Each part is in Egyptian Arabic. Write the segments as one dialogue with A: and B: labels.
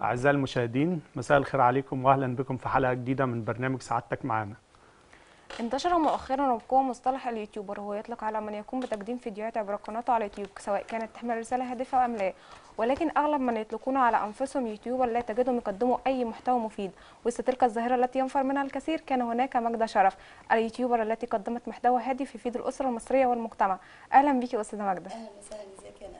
A: أعزائي المشاهدين مساء الخير عليكم وأهلا بكم في حلقة جديدة من برنامج سعادتك معانا
B: انتشر مؤخرا وبقوة مصطلح اليوتيوبر وهو يطلق على من يقوم بتقديم فيديوهات عبر قناته على اليوتيوب سواء كانت تحمل رسالة هادفة أم لا ولكن أغلب من يطلقون على أنفسهم يوتيوبر لا تجدهم يقدموا أي محتوى مفيد وسط تلك الظاهرة التي ينفر منها الكثير كان هناك مجدة شرف اليوتيوبر التي قدمت محتوى هادف يفيد الأسرة المصرية والمجتمع أهلا بيكي أستاذة مجدة
C: اهلا وسهلا ازيك يا ندى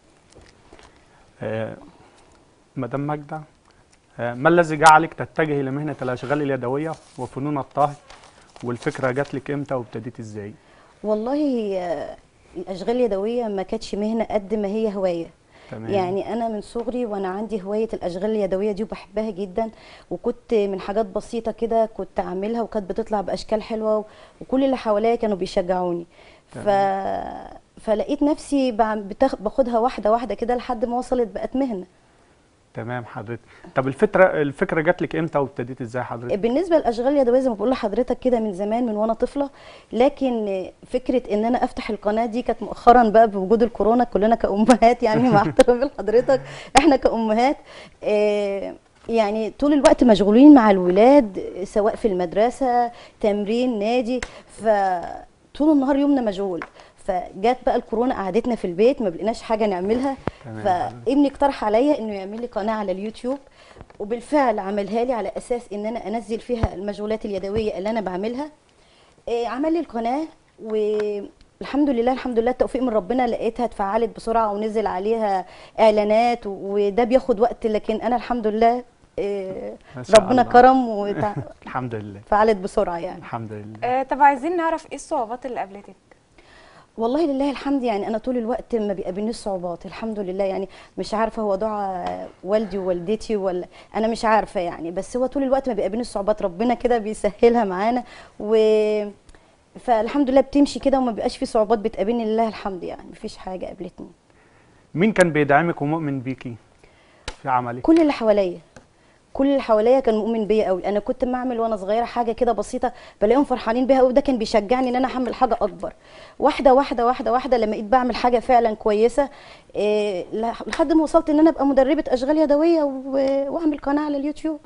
A: آه، مدام ماجدة آه، ما الذي جعلك تتجهي لمهنة الأشغال اليدوية وفنون الطهي والفكرة جات لك إمتى وابتديت إزاي؟
C: والله آه، الاشغال اليدويه ما كانتش مهنه قد ما هي هوايه
A: تمام
C: يعني انا من صغري وانا عندي هوايه الاشغال اليدويه دي وبحبها جدا وكنت من حاجات بسيطه كده كنت اعملها وكانت بتطلع باشكال حلوه وكل اللي حواليا كانوا بيشجعوني ف... فلقيت نفسي بعم- بتاخ... باخدها واحده واحده كده لحد ما وصلت بقت مهنه
A: تمام حضرتك طب الفكرة الفكرة جات لك إمتى وابتديت إزاي حضرتك؟
C: بالنسبه للاشغال اليدويه زي ما بقول لحضرتك كده من زمان من وانا طفله لكن فكره ان انا افتح القناه دي كانت مؤخرا بقى بوجود الكورونا كلنا كامهات يعني مع احترامي لحضرتك احنا كامهات آه، يعني طول الوقت مشغولين مع الولاد سواء في المدرسه تمرين نادي فطول النهار يومنا مشغول فجت بقى الكورونا قعدتنا في البيت ما بلقيناش حاجه نعملها
A: تمام.
C: فابني اقترح عليا انه يعمل لي قناه على اليوتيوب وبالفعل عملها لي على اساس ان انا انزل فيها المشغولات اليدويه اللي انا بعملها إيه، عمل لي القناه والحمد لله الحمد لله التوفيق من ربنا لقيتها اتفعلت بسرعه ونزل عليها اعلانات و- وده بياخد وقت لكن انا الحمد لله إيه،
A: ما شاء
C: ربنا
A: الله.
C: كرم واتفعلت
A: الحمد لله
C: بسرعه يعني
A: الحمد لله
B: آه طب عايزين نعرف إيه الصعوبات اللي قابلتك
C: والله لله الحمد يعني انا طول الوقت ما بيقابلنيش صعوبات الحمد لله يعني مش عارفه هو دعاء والدي ووالدتي ولا انا مش عارفه يعني بس هو طول الوقت ما بيقابلنيش صعوبات ربنا كده بيسهلها معانا و فالحمد لله بتمشي كده وما بيبقاش في صعوبات بتقابلني لله الحمد يعني مفيش حاجه قابلتني
A: مين كان بيدعمك ومؤمن بيكي في عملك؟
C: كل اللي حواليا كل اللي حواليا كان مؤمن بيا قوي انا كنت بعمل وانا صغيره حاجه كده بسيطه بلاقيهم فرحانين بيها قوي ده كان بيشجعني ان انا اعمل حاجه اكبر واحده واحده واحده واحده لما بقيت بعمل حاجه فعلا كويسه إيه لح- لحد ما وصلت ان انا ابقى مدربه اشغال يدويه و- واعمل قناه على اليوتيوب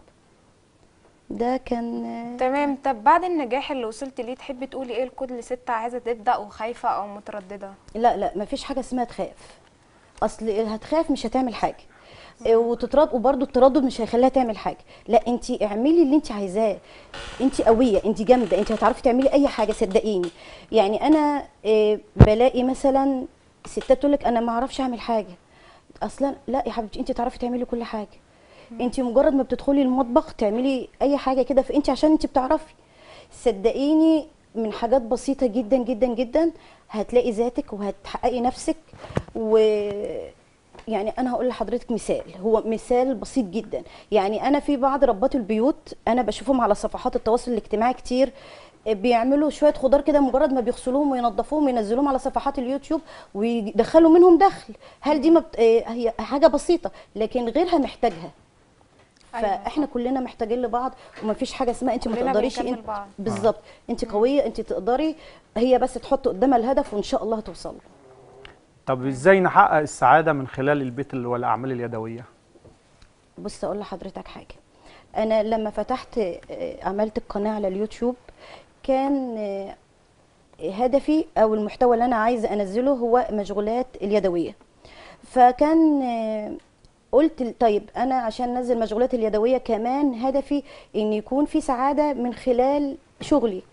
C: ده كان آه،
B: تمام طب بعد النجاح اللي وصلت ليه تحبي تقولي إيه لكل ست عايزة تبدأ وخايفة أو مترددة
C: لا لا مفيش حاجه اسمها تخاف اصل هتخاف مش هتعمل حاجه إيه، وتترد وبرده التردد مش هيخليها تعمل حاجه لا انت اعملي اللي انت عايزاه انت قويه انت جامده انت هتعرفي تعملي اي حاجه صدقيني يعني انا إيه، بلاقي مثلا ستات تقول لك انا ما اعرفش اعمل حاجه اصلا لا يا حبيبتي انت تعرفي تعملي كل حاجه انت مجرد ما بتدخلي المطبخ تعملي اي حاجه كده فانت عشان انت بتعرفي صدقيني من حاجات بسيطه جدا جدا جدا هتلاقي ذاتك وهتحققي نفسك و يعني انا هقول لحضرتك مثال هو مثال بسيط جدا يعني انا في بعض ربات البيوت انا بشوفهم على صفحات التواصل الاجتماعي كتير بيعملوا شويه خضار كده مجرد ما بيغسلوهم وينضفوهم وينزلوهم على صفحات اليوتيوب ويدخلوا منهم دخل هل دي ما بت... آه، هي حاجه بسيطه لكن غيرها محتاجها
B: أيوة
C: فاحنا كلنا محتاجين لبعض ومفيش حاجه اسمها انت ما
B: كلنا
C: تقدريش
B: بنكمل
C: انت
B: بعض.
C: بالظبط انت قويه انت تقدري هي بس تحط قدامها الهدف وان شاء الله هتوصل له
A: طب إزاي نحقق السعادة من خلال البيت والأعمال اليدوية؟
C: بص اقول لحضرتك حاجه انا لما فتحت آه، عملت القناه على اليوتيوب كان آه، هدفي او المحتوى اللي انا عايزه انزله هو مشغولات اليدويه فكان آه، قلت طيب انا عشان انزل مشغولات اليدويه كمان هدفي ان يكون في سعاده من خلال شغلي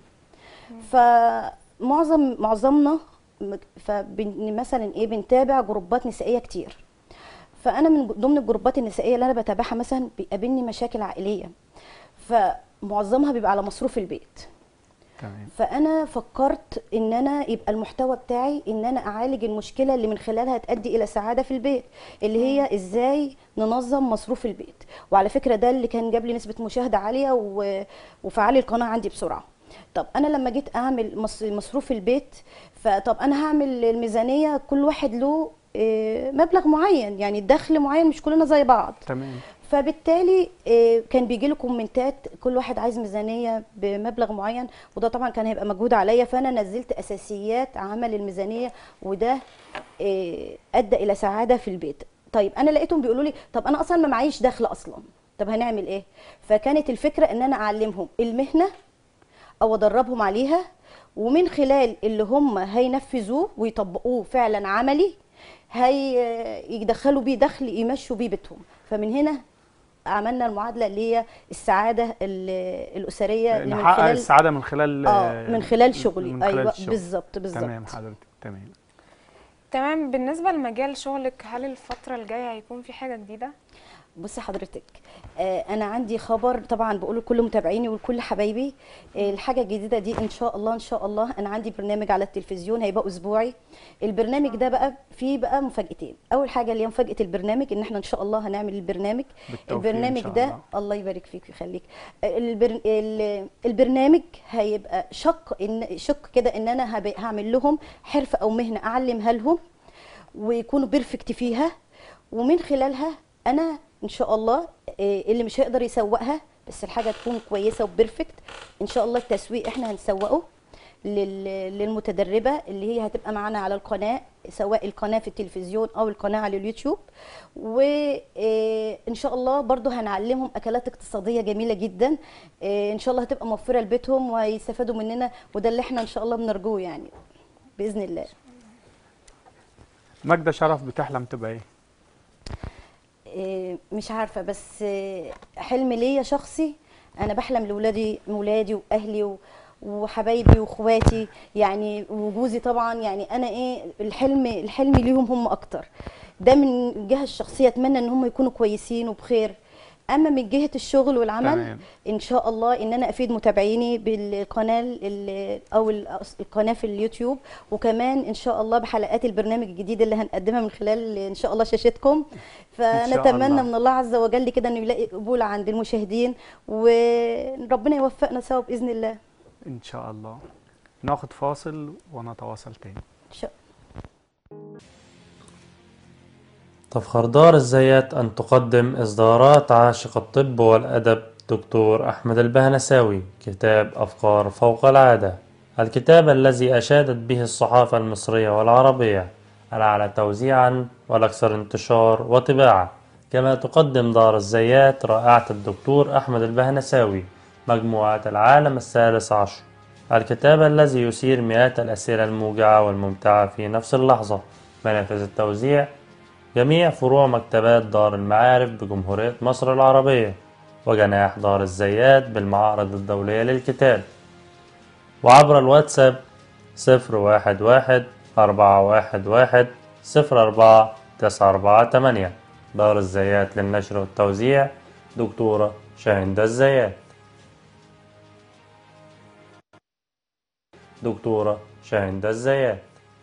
C: فمعظم معظمنا فبن مثلا ايه بنتابع جروبات نسائيه كتير فانا من ضمن الجروبات النسائيه اللي انا بتابعها مثلا بيقابلني مشاكل عائليه فمعظمها بيبقى على مصروف البيت
A: تمام
C: فانا فكرت ان انا يبقى المحتوى بتاعي ان انا اعالج المشكله اللي من خلالها تؤدي الى سعاده في البيت اللي هي ازاي ننظم مصروف البيت وعلى فكره ده اللي كان جاب لي نسبه مشاهده عاليه و... وفعلي القناه عندي بسرعه طب انا لما جيت اعمل مص- مصروف البيت فطب انا هعمل الميزانيه كل واحد له آه، مبلغ معين يعني دخل معين مش كلنا زي بعض
A: تمام
C: فبالتالي آه، كان بيجي له كومنتات كل واحد عايز ميزانيه بمبلغ معين وده طبعا كان هيبقى مجهود عليا فانا نزلت اساسيات عمل الميزانيه وده آه، ادى الى سعاده في البيت طيب انا لقيتهم بيقولوا لي طب انا اصلا ما معيش دخل اصلا طب هنعمل ايه فكانت الفكره ان انا اعلمهم المهنه او ادربهم عليها ومن خلال اللي هم هينفذوه ويطبقوه فعلا عملي هي يدخلوا بيه دخل يمشوا بيه بيتهم فمن هنا عملنا المعادله اللي هي السعاده ال- الاسريه اللي من
A: نحقق
C: خلال
A: السعاده من خلال
C: اه من خلال شغلي
A: من خلال
C: ايوه
A: الشغل.
C: بالظبط بالظبط
A: تمام حضرتك تمام
B: تمام بالنسبه لمجال شغلك هل الفتره الجايه هيكون في حاجه جديده
C: بصي حضرتك آه انا عندي خبر طبعا بقول لكل متابعيني ولكل حبايبي آه الحاجه الجديده دي ان شاء الله ان شاء الله انا عندي برنامج على التلفزيون هيبقى اسبوعي البرنامج ده بقى فيه بقى مفاجاتين اول حاجه اللي هي مفاجاه البرنامج ان احنا ان شاء الله هنعمل البرنامج
A: بالتوفيق إن
C: البرنامج
A: شاء
C: ده
A: الله.
C: الله يبارك فيك ويخليك آه، البر... ال- البرنامج هيبقى شق ان شق كده ان انا هب- هعمل لهم حرفه او مهنه اعلمها لهم ويكونوا بيرفكت فيها ومن خلالها انا ان شاء الله آه، اللي مش هيقدر يسوقها بس الحاجه تكون كويسه وبيرفكت ان شاء الله التسويق احنا هنسوقه لل- للمتدربه اللي هي هتبقى معانا على القناه سواء القناه في التلفزيون او القناه على اليوتيوب وان شاء الله برضو هنعلمهم اكلات اقتصاديه جميله جدا آه، ان شاء الله هتبقى موفره لبيتهم وهيستفادوا مننا وده اللي احنا ان شاء الله بنرجوه يعني باذن الله
A: ماجدة شرف بتحلم تبقى ايه
C: إيه، مش عارفه بس إيه، حلم ليا شخصي انا بحلم لاولادي ولادي واهلي و- وحبايبي واخواتي يعني وجوزي طبعا يعني انا ايه الحلم الحلم ليهم هم اكتر ده من الجهه الشخصيه اتمنى ان هم يكونوا كويسين وبخير اما من جهه الشغل والعمل
A: تمام.
C: ان شاء الله ان انا افيد متابعيني بالقناه ال- او ال- القناه في اليوتيوب وكمان ان شاء الله بحلقات البرنامج الجديد اللي هنقدمها من خلال ان شاء الله شاشتكم
A: إن
C: فانا
A: شاء
C: اتمنى
A: الله.
C: من الله عز وجل كده انه يلاقي قبول عند المشاهدين وربنا يوفقنا سوا باذن الله
A: ان شاء الله ناخد فاصل ونتواصل تاني
C: إن شاء
D: تفخر دار الزيات أن تقدم إصدارات عاشق الطب والأدب دكتور أحمد البهنساوي كتاب أفكار فوق العادة الكتاب الذي أشادت به الصحافة المصرية والعربية الأعلى توزيعا والأكثر انتشار وطباعة كما تقدم دار الزيات رائعة الدكتور أحمد البهنساوي مجموعة العالم الثالث عشر الكتاب الذي يثير مئات الأسئلة الموجعة والممتعة في نفس اللحظة منافذ التوزيع جميع فروع مكتبات دار المعارف بجمهورية مصر العربية وجناح دار الزيات بالمعارض الدولية للكتاب وعبر الواتساب صفر واحد واحد أربعة واحد واحد صفر أربعة تسعة أربعة تمانية دار الزيات للنشر والتوزيع دكتورة شاهندة الزيات دكتورة شاهندة الزيات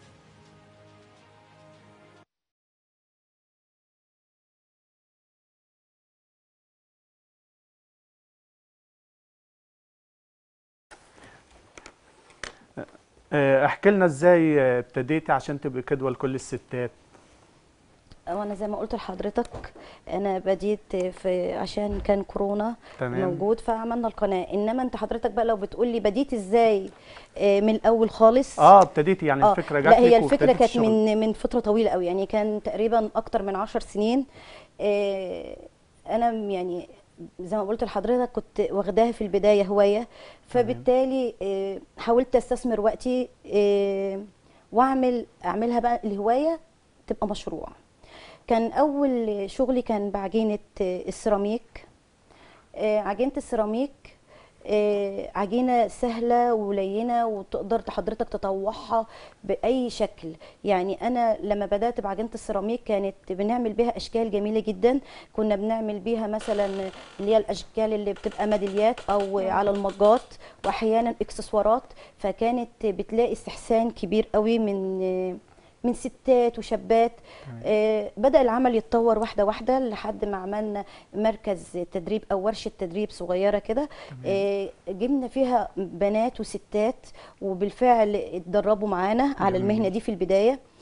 A: آه، احكي لنا ازاي آه، ابتديتي عشان تبقي قدوه لكل الستات
C: وانا زي ما قلت لحضرتك انا بديت في عشان كان كورونا
A: تمام.
C: موجود فعملنا القناه انما انت حضرتك بقى لو بتقول لي بديت ازاي آه، من الاول خالص
A: اه ابتديتي يعني
C: آه،
A: الفكره جات
C: لا هي
A: لك
C: الفكره
A: وابتديتي
C: كانت
A: الشغل.
C: من من فتره طويله قوي يعني كان تقريبا اكتر من عشر سنين آه، انا يعني زي ما قلت لحضرتك كنت واخداها في البدايه هوايه فبالتالي آه، حاولت استثمر وقتي آه، واعمل اعملها بقى الهوايه تبقى مشروع كان اول شغلي كان بعجينه آه، السيراميك آه، عجينه السيراميك آه، عجينه سهله ولينه وتقدر حضرتك تطوعها باي شكل يعني انا لما بدات بعجينه السيراميك كانت بنعمل بيها اشكال جميله جدا كنا بنعمل بيها مثلا اللي هي الاشكال اللي بتبقى ميداليات او على المجات واحيانا اكسسوارات فكانت بتلاقي استحسان كبير قوي من آه، من ستات وشابات آه بدا العمل يتطور واحده واحده لحد ما عملنا مركز تدريب او ورشه تدريب صغيره كده آه جبنا فيها بنات وستات وبالفعل اتدربوا معانا على
A: جميل.
C: المهنه دي في البدايه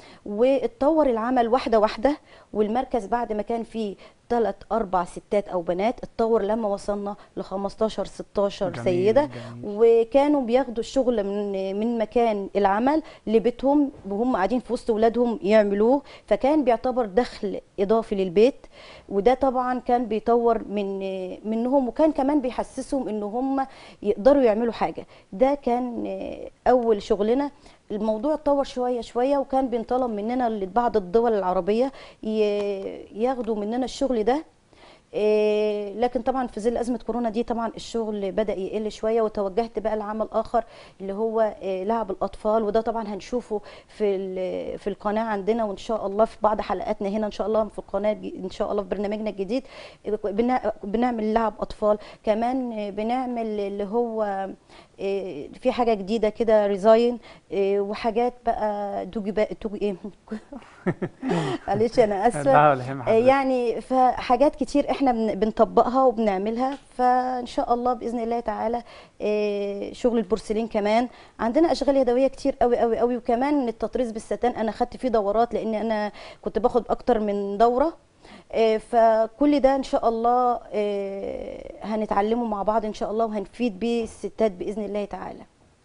C: واتطور العمل واحده واحده والمركز بعد ما كان فيه ثلاث اربع ستات او بنات اتطور لما وصلنا ل 15 16
A: جميل،
C: سيده
A: جميل.
C: وكانوا بياخدوا الشغل من من مكان العمل لبيتهم وهم قاعدين في وسط ولادهم يعملوه فكان بيعتبر دخل اضافي للبيت وده طبعا كان بيطور من منهم وكان كمان بيحسسهم ان هم يقدروا يعملوا حاجه ده كان اول شغلنا الموضوع اتطور شويه شويه وكان بينطلب مننا لبعض الدول العربيه ي- ياخدوا مننا الشغل ده إيه، لكن طبعا في ظل ازمه كورونا دي طبعا الشغل بدا يقل شويه وتوجهت بقى لعمل اخر اللي هو إيه، لعب الاطفال وده طبعا هنشوفه في ال- في القناه عندنا وان شاء الله في بعض حلقاتنا هنا ان شاء الله في القناه الج- ان شاء الله في برنامجنا الجديد بنا- بنعمل لعب اطفال كمان إيه، بنعمل اللي هو إيه، في حاجه جديده كده ريزاين إيه، وحاجات بقى دوجي بقى دوجي ايه معلش انا اسفه
A: لا ولا يهم
C: آه،
A: حضرتك.
C: يعني فحاجات كتير احنا بن- بنطبقها وبنعملها فان شاء الله باذن الله تعالى آه، شغل البورسلين كمان عندنا اشغال يدويه كتير قوي قوي قوي وكمان التطريز بالستان انا خدت فيه دورات لان انا كنت باخد اكتر من دوره آه، فكل ده ان شاء الله آه، هنتعلمه مع بعض ان شاء الله وهنفيد بيه الستات باذن الله تعالى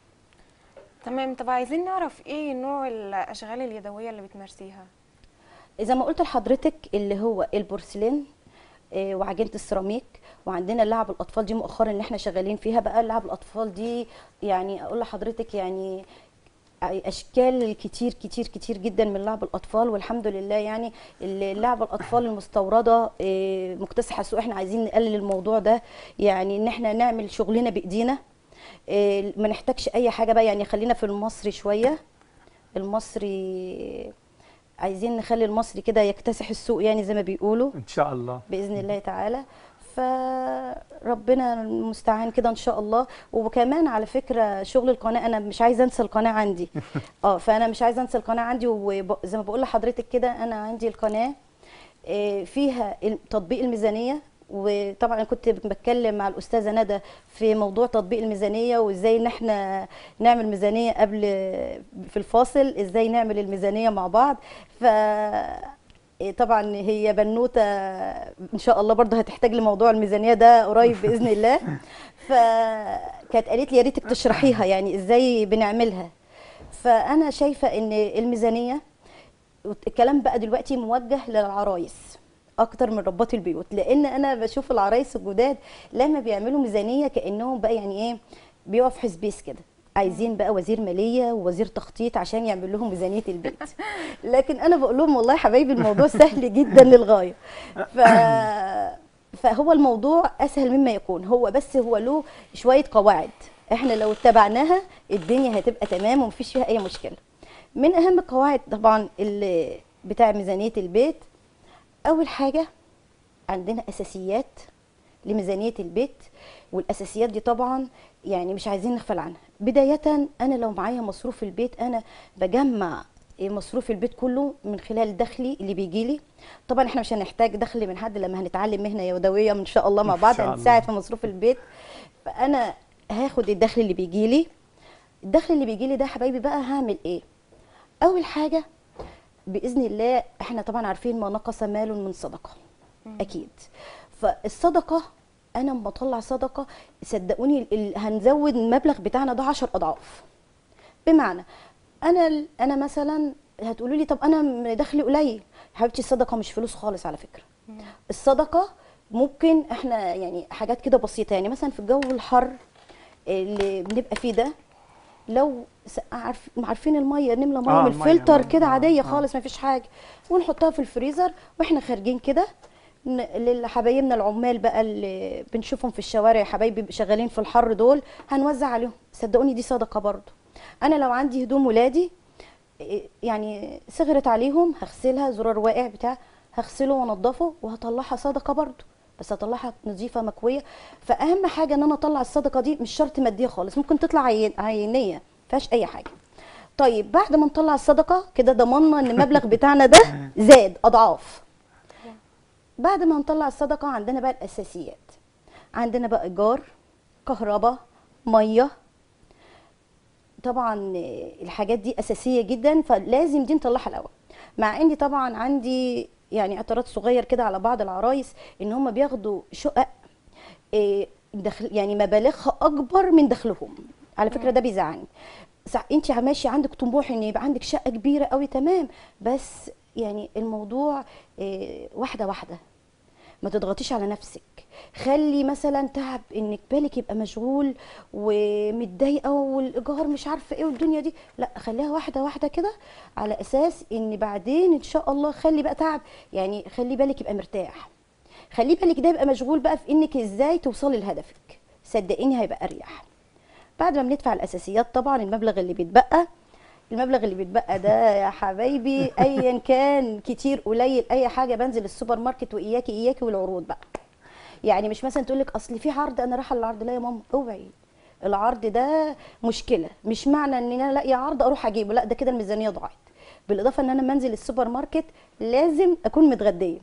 B: تمام طب عايزين نعرف ايه نوع الاشغال اليدويه اللي بتمارسيها
C: زي ما قلت لحضرتك اللي هو البورسلين آه، وعجينه السيراميك وعندنا لعب الاطفال دي مؤخرا اللي احنا شغالين فيها بقى لعب الاطفال دي يعني اقول لحضرتك يعني اشكال كتير كتير كتير جدا من لعب الاطفال والحمد لله يعني ال- لعب الاطفال المستورده آه، مكتسحه السوق احنا عايزين نقلل الموضوع ده يعني ان احنا نعمل شغلنا بايدينا آه، ما نحتاجش اي حاجه بقى يعني خلينا في المصري شويه المصري عايزين نخلي المصري كده يكتسح السوق يعني زي ما بيقولوا
A: ان شاء الله
C: باذن الله تعالى فربنا المستعان كده ان شاء الله وكمان على فكره شغل القناه انا مش عايزه انسى القناه عندي اه فانا مش عايزه انسى القناه عندي وزي ما بقول لحضرتك كده انا عندي القناه آه، فيها تطبيق الميزانيه وطبعا انا كنت بتكلم مع الاستاذه ندى في موضوع تطبيق الميزانيه وازاي ان احنا نعمل ميزانيه قبل في الفاصل ازاي نعمل الميزانيه مع بعض ف طبعا هي بنوته ان شاء الله برضه هتحتاج لموضوع الميزانيه ده قريب باذن الله فكانت قالت لي يا ريتك تشرحيها يعني ازاي بنعملها فانا شايفه ان الميزانيه الكلام بقى دلوقتي موجه للعرايس اكتر من ربات البيوت لان انا بشوف العرايس الجداد لما بيعملوا ميزانيه كانهم بقى يعني ايه بيقف حسبيس كده عايزين بقى وزير ماليه ووزير تخطيط عشان يعمل لهم ميزانيه البيت لكن انا بقول لهم والله يا حبايبي الموضوع سهل جدا للغايه ف فهو الموضوع اسهل مما يكون هو بس هو له شويه قواعد احنا لو اتبعناها الدنيا هتبقى تمام ومفيش فيها اي مشكله من اهم القواعد طبعا اللي بتاع ميزانيه البيت اول حاجه عندنا اساسيات لميزانيه البيت والاساسيات دي طبعا يعني مش عايزين نغفل عنها بدايه انا لو معايا مصروف البيت انا بجمع مصروف البيت كله من خلال دخلي اللي بيجي لي طبعا احنا مش هنحتاج دخل من حد لما هنتعلم مهنه يدويه ان شاء الله مع
A: إن
C: بعض
A: شاء الله.
C: هنساعد في مصروف البيت فانا هاخد الدخل اللي بيجي لي الدخل اللي بيجي لي ده يا حبايبي بقى هعمل ايه اول حاجه باذن الله احنا طبعا عارفين ما نقص مال من صدقه اكيد فالصدقه انا لما اطلع صدقه صدقوني ال- هنزود المبلغ بتاعنا ده 10 اضعاف بمعنى انا انا مثلا هتقولوا لي طب انا دخلي قليل حبيبتي الصدقه مش فلوس خالص على فكره الصدقه ممكن احنا يعني حاجات كده بسيطه يعني مثلا في الجو الحر اللي بنبقى فيه ده لو س- عارف عارفين الميه نملى ميه
A: آه،
C: من
A: المية،
C: الفلتر
A: مية،
C: كده
A: آه،
C: عاديه
A: آه.
C: خالص ما فيش حاجه ونحطها في الفريزر واحنا خارجين كده ن- لحبايبنا العمال بقى اللي بنشوفهم في الشوارع يا حبايبي شغالين في الحر دول هنوزع عليهم صدقوني دي صدقه برضو انا لو عندي هدوم ولادي إيه، يعني صغرت عليهم هغسلها زرار واقع بتاع هغسله وانضفه وهطلعها صدقه برضو بس هطلعها نظيفه مكويه فاهم حاجه ان انا اطلع الصدقه دي مش شرط ماديه خالص ممكن تطلع عين عينيه فيهاش اي حاجه طيب بعد ما نطلع الصدقه كده ضمننا ان المبلغ بتاعنا ده زاد اضعاف بعد ما نطلع الصدقه عندنا بقى الاساسيات عندنا بقى ايجار كهرباء ميه طبعا آه، الحاجات دي اساسيه جدا فلازم دي نطلعها الاول مع اني طبعا عندي يعني اعتراض صغير كده على بعض العرايس ان هم بياخدوا شقق آه، دخل يعني مبالغها اكبر من دخلهم على فكره ده بيزعلني سع- انت ماشي عندك طموح ان يبقى عندك شقه كبيره قوي تمام بس يعني الموضوع آه، واحده واحده ما تضغطيش على نفسك خلي مثلا تعب انك بالك يبقى مشغول ومتضايقه والايجار مش عارفه ايه والدنيا دي لا خليها واحده واحده كده على اساس ان بعدين ان شاء الله خلي بقى تعب يعني خلي بالك يبقى مرتاح خلي بالك ده يبقى مشغول بقى في انك ازاي توصلي لهدفك صدقيني هيبقى اريح بعد ما بندفع الاساسيات طبعا المبلغ اللي بيتبقى المبلغ اللي بيتبقى ده يا حبايبي ايا كان كتير قليل اي حاجه بنزل السوبر ماركت واياكي اياكي والعروض بقى يعني مش مثلا تقول لك اصل في عرض انا رايحه العرض لا يا ماما اوعي العرض ده مشكله مش معنى ان انا الاقي عرض اروح اجيبه لا ده كده الميزانيه ضاعت بالاضافه ان انا منزل السوبر ماركت لازم اكون متغديه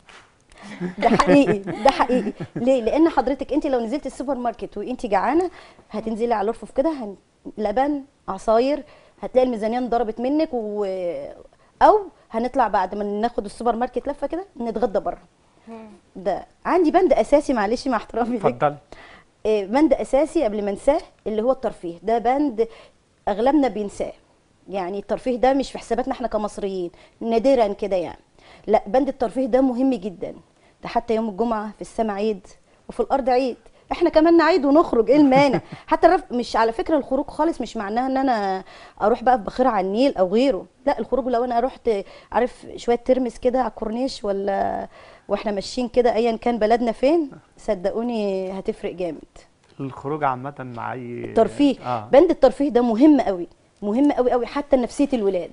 C: ده حقيقي ده حقيقي ليه لان حضرتك انت لو نزلت السوبر ماركت وانت جعانه هتنزلي على الرفوف كده هن... لبن عصاير هتلاقي الميزانيه انضربت منك و... او هنطلع بعد ما ناخد السوبر ماركت لفه كده نتغدى بره ده عندي بند اساسي معلش مع احترامي ليك
A: اتفضلي
C: آه، بند اساسي قبل ما انساه اللي هو الترفيه ده بند اغلبنا بينساه يعني الترفيه ده مش في حساباتنا احنا كمصريين نادرا كده يعني لا بند الترفيه ده مهم جدا ده حتى يوم الجمعه في السماء عيد وفي الارض عيد احنا كمان نعيد ونخرج ايه المانع حتى الرف... مش على فكره الخروج خالص مش معناها ان انا اروح بقى بخير على النيل او غيره لا الخروج لو انا رحت عارف شويه ترمس كده على الكورنيش ولا واحنا ماشيين كده ايا كان بلدنا فين صدقوني هتفرق جامد
A: الخروج عامة مع أي
C: ترفيه
A: آه.
C: بند الترفيه ده مهم قوي مهم قوي قوي حتى نفسيه الولاد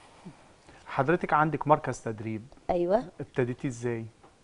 A: حضرتك عندك مركز تدريب
C: ايوه
A: ابتديتي ازاي؟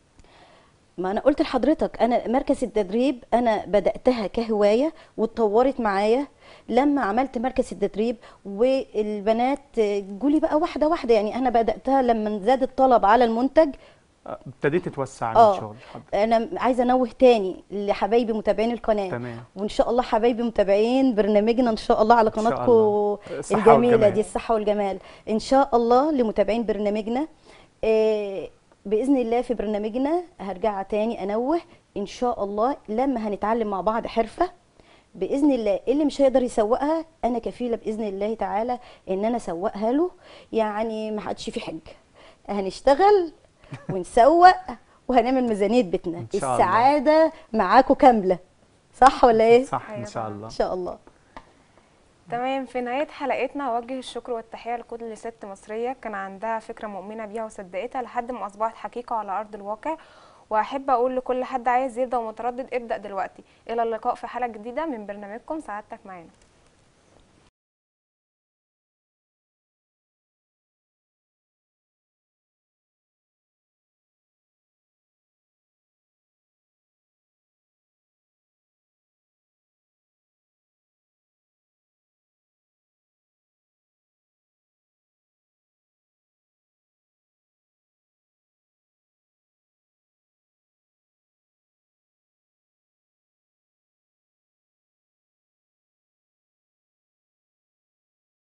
C: ما انا قلت لحضرتك انا مركز التدريب انا بداتها كهوايه واتطورت معايا لما عملت مركز التدريب والبنات جولي بقى واحده واحده يعني انا بداتها لما زاد الطلب على المنتج
A: آه، ابتديتي توسعي
C: اه
A: الشغل حضرتك
C: انا عايزه انوه تاني لحبايبي متابعين القناه
A: تمام
C: وان شاء الله حبايبي متابعين برنامجنا ان شاء الله على
A: إن شاء
C: قناتكم
A: الله. الصحة
C: الجميله
A: والجمال.
C: دي الصحه والجمال ان شاء الله لمتابعين برنامجنا آه، باذن الله في برنامجنا هرجع تاني انوه ان شاء الله لما هنتعلم مع بعض حرفه باذن الله اللي مش هيقدر يسوقها انا كفيله باذن الله تعالى ان انا اسوقها له يعني ما حدش في حج هنشتغل ونسوق وهنعمل ميزانيه بيتنا
A: إن شاء الله.
C: السعاده معاكم كامله صح ولا ايه
A: صح ان
B: أيوة
A: شاء
B: طبعاً.
A: الله
C: ان شاء الله
B: تمام في نهاية حلقتنا أوجه الشكر والتحية لكل ست مصرية كان عندها فكرة مؤمنة بيها وصدقتها لحد ما أصبحت حقيقة على أرض الواقع وأحب أقول لكل حد عايز يبدأ ومتردد ابدأ دلوقتي إلى اللقاء في حلقة جديدة من برنامجكم سعادتك معانا